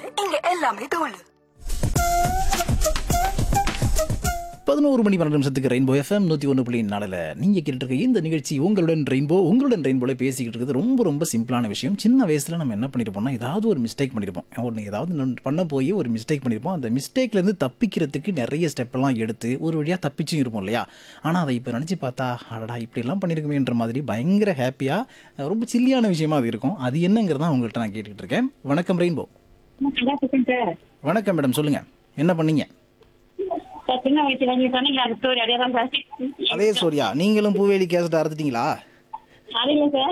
இங்க எல்லாமே தோல் பதினோரு மணி பன்னெண்டு நிமிஷத்துக்கு ரெயின்போ எஃப்எம் நூற்றி ஒன்று புள்ளி நாலில் நீங்கள் கேட்டுருக்க இந்த நிகழ்ச்சி உங்களுடன் ரெயின்போ உங்களுடன் ரெயின்போல பேசிக்கிட்டு இருக்குது ரொம்ப ரொம்ப சிம்பிளான விஷயம் சின்ன வயசில் நம்ம என்ன பண்ணியிருப்போம்னா ஏதாவது ஒரு மிஸ்டேக் பண்ணியிருப்போம் ஒன்று ஏதாவது நொன்- பண்ண போய் ஒரு மிஸ்டேக் பண்ணியிருப்போம் அந்த மிஸ்டேக்லேருந்து தப்பிக்கிறதுக்கு நிறைய ஸ்டெப்பெல்லாம் எடுத்து ஒரு வழியாக தப்பிச்சும் இருப்போம் இல்லையா ஆனால் அதை இப்போ நினச்சி பார்த்தா அடடா இப்படிலாம் பண்ணியிருக்கமேன்ற மாதிரி பயங்கர ஹாப்பியாக ரொம்ப சில்லியான விஷயமா அது இருக்கும் அது என்னங்கிறதான் உங்கள்கிட்ட நான் கேட்டுக்கிட்டு இருக்கேன் வணக்கம் ரெயின்போ நல்லா இருக்கேன் சார் வணக்கம் மேடம் சொல்லுங்கள் என்ன பண்ணீங்க சார் சின்ன வயசுல நீங்க சொன்னீங்க அது ஸ்டோரி அதே தான் சார் அதே சோரியா நீங்களும் பூவேலி கேசட் அறுத்துட்டீங்களா அது இல்லை சார்